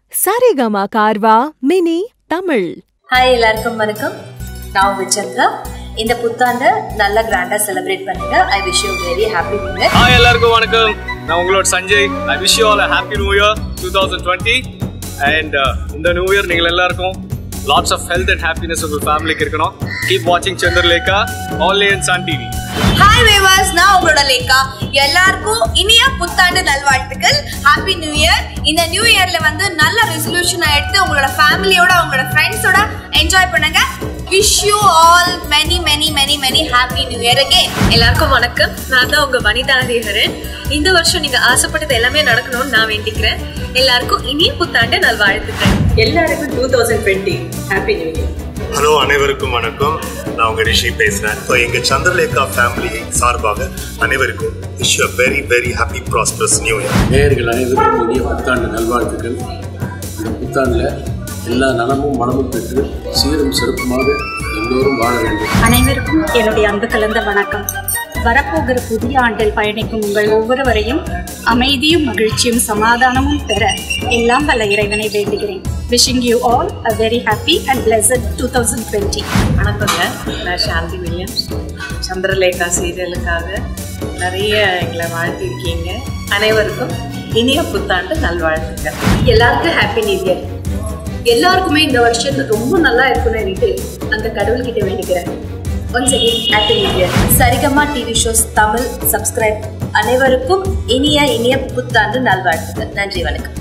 Saregama Carvaan mini Tamil hi எல்லாருக்கும் வணக்கம் நான் உங்க சந்திரா இந்த புத்தாண்டை நல்லா கிராண்டா செலிப்ரேட் பண்ணுங்க I wish you very happy new year hi எல்லாருக்கும் வணக்கம் நான் உங்களோட Sanjay I wish you all happy new year two thousand twenty and இந்த நியூ இயர் நீங்கள் எல்லாருக்கும் lots of health and happiness உங்கள் ஃபேமிலிக்கு இருக்கணும் கீப் வாட்சிங் Chandralekha only and Sun TV hi வேவாஸ் நான் உங்களோட லேக்கா எல்லாருக்கும் இனிய புத்தாண்டு நல்வாழ்த்துக்கள் ஹாப்பி நியூ இயர் இந்த நியூ இயர்ல வந்து நல்ல ரெசல்யூஷனை எடுத்து உங்களோட ஃபேமிலியோட உங்களோட ஃப்ரெண்ட்ஸோட என்ஜாய் பண்ணுங்க wish you all many many many many happy new year again எல்லாருக்கும் வணக்கம் நான் தான் உங்க வனிதா ஹரிஹரன் இந்த வருஷம் நீங்க ஆசைப்பட்டது எல்லாமே நடக்கணும்னு நான் வேண்டிக்கிறேன் எல்லாருக்கும் இனிய புத்தாண்டு நல்வாழ்த்துக்கள் எல்லாருக்கும் two thousand twenty happy new year hello அனைவருக்கும் வணக்கம் நான் உங்க ரிஷி பேசுறேன் இப்போ எங்க சந்திரலேகா ஃபேமிலி சார்பாக அனைவருக்கும் wish you very very happy prosperous new year நேயர்கள் அனைவருக்கும் இனிய புத்தாண்டு நல்வாழ்த்துக்கள் இந்த புத்தாண்டில் எல்லா நலமும் மனமும் பெற்று சீரும் சிறப்புமாக எல்லோரும் வாழ வேண்டும் அனைவருக்கும் என்னுடைய அன்பு கலந்த வணக்கம் வரப்போகிற புதிய ஆண்டில் பயணிக்கும் உங்கள் ஒவ்வொருவரையும் அமைதியும் மகிழ்ச்சியும் சமாதானமும் பெற எல்லாம் வல்ல இறைவனை வேண்டுகிறேன் wishing you all a very happy and blessed two thousand twenty வணக்கங்க நான் சாந்தி வில்லியம்ஸ் சந்திரலேகா சீரியலுக்காக நிறைய எங்களை வாழ்த்திருக்கீங்க அனைவருக்கும் இனிய புத்தாண்டு நல்வாழ்த்துக்கள் எல்லாருக்கும் ஹாப்பி நியூ இயர் எல்லாருக்குமே இந்த வருஷம் ரொம்ப நல்லா இருக்கும்னு நினைட்டு அந்த கடவுள்கிட்ட வேண்டிக்கிறேன் once again happy new year Saregama TV shows Tamil subscribe அனைவருக்கும் இனிய இனிய புத்தாண்டு நல்வாழ்த்துக்கள் நன்றி வணக்கம்